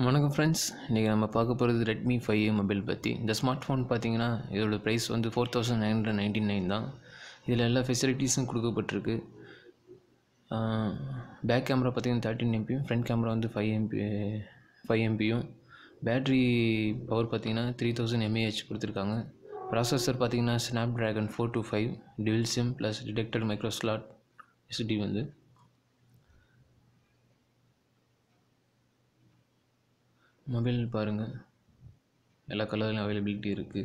வணக்கம் ஃப்ரெண்ட்ஸ் இன்றைக்கி நம்ம பார்க்க போகிறது ரெட்மி ஃபைவ் மொபைல் பற்றி இந்த ஸ்மார்ட் ஃபோன் பார்த்தீங்கன்னா இதோட ப்ரைஸ் வந்து four thousand nine hundred ninety nine தான் இதில் எல்லா ஃபெசிலிட்டிஸும் கொடுக்கப்பட்டிருக்கு பேக் கேமரா பார்த்தீங்கன்னா தேர்ட்டின் எம்பியும் ஃப்ரண்ட் கேமரா வந்து ஃபைவ் எம்பி ஃபைவ் எம்பியும் பேட்ரி பவர் பார்த்தீங்கன்னா த்ரீ தௌசண்ட் எம்ஏஹெச் கொடுத்துருக்காங்க ப்ராசஸர் பார்த்தீங்கன்னா Snapdragon four two five dual SIM plus dedicated micro slot SD வந்து மொபைல் பாருங்கள் எல்லா கலர்லையும் அவைலபிலிட்டி இருக்குது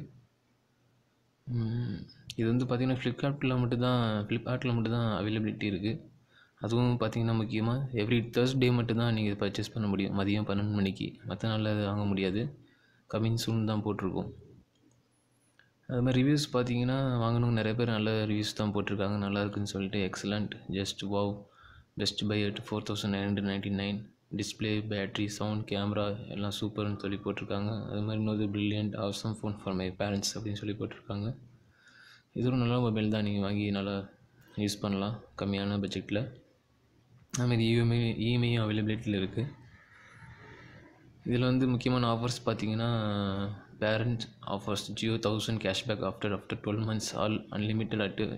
இது வந்து பார்த்திங்கன்னா ஃப்ளிப்கார்ட்டில் மட்டும்தான் ஃப்ளிப்கார்ட்டில் மட்டும்தான் அவைலபிலிட்டி இருக்குது அதுவும் பார்த்திங்கன்னா முக்கியமாக எவ்ரி தேர்ஸ்டே மட்டும்தான் நீங்கள் இது பர்ச்சேஸ் பண்ண முடியும் மதியம் பன்னெண்டு மணிக்கு மற்ற நாளில் அது வாங்க முடியாது கம்மிங் சூன் தான் போட்டிருக்கோம் அது மாதிரி ரிவ்யூஸ் பார்த்தீங்கன்னா வாங்கணும் நிறைய பேர் நல்ல ரிவ்யூஸ் தான் போட்டிருக்காங்க நல்லா இருக்குன்னு சொல்லிட்டு excellent just wow best buy at four thousand nine hundred ninety nine display battery sound camera எல்லாம் சூப்பர்னு சொல்லி போட்டிருக்காங்க அது மாதிரி இன்னொரு ப்ரில்லியண்ட் அவசம் ஃபோன் ஃபார் மை பேரண்ட்ஸ் அப்படின்னு சொல்லி போட்டிருக்காங்க இது ஒரு நல்ல மொபைல் தான் நீங்கள் வாங்கி நல்லா யூஸ் பண்ணலாம் கம்மியான பட்ஜெட்டில் அதுமாதிரி இஎம்ஐ இஎம்ஐயும் அவைலபிலிட்டியில் இருக்குது இதில் வந்து முக்கியமான ஆஃபர்ஸ் பார்த்தீங்கன்னா parent offers Jio thousand cashback after after twelve months all unlimited at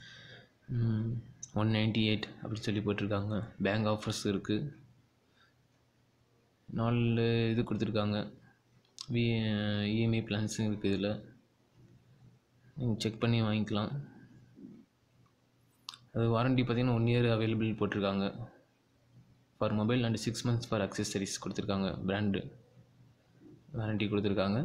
one ninety eight அப்படி சொல்லி போட்டிருக்காங்க பேங்க் ஆஃபர்ஸ் இருக்குது நாலு இது கொடுத்துருக்காங்க வி இஎம்ஐ பிளான்ஸும் இருக்குது இதில் நீங்கள் செக் பண்ணி வாங்கிக்கலாம் அது வாரண்டி பார்த்தீங்கன்னா ஒன் இயர் அவைலபிள் போட்டிருக்காங்க for mobile and six months for accessories கொடுத்துருக்காங்க பிராண்டு வாரண்டி கொடுத்துருக்காங்க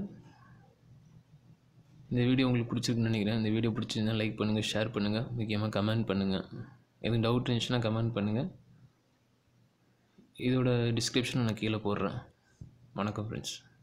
இந்த வீடியோ உங்களுக்கு பிடிச்சிருக்குன்னு நினைக்கிறேன் இந்த வீடியோ பிடிச்சிருந்தா லைக் பண்ணுங்கள் ஷேர் பண்ணுங்கள் முக்கியமாக கமெண்ட் பண்ணுங்கள் எதுவும் டவுட் இருந்துச்சுன்னா கமெண்ட் பண்ணுங்கள் இதோட டிஸ்கிரிப்ஷன் நான் கீழே போடுறேன் வணக்கம் ஃப்ரெண்ட்ஸ்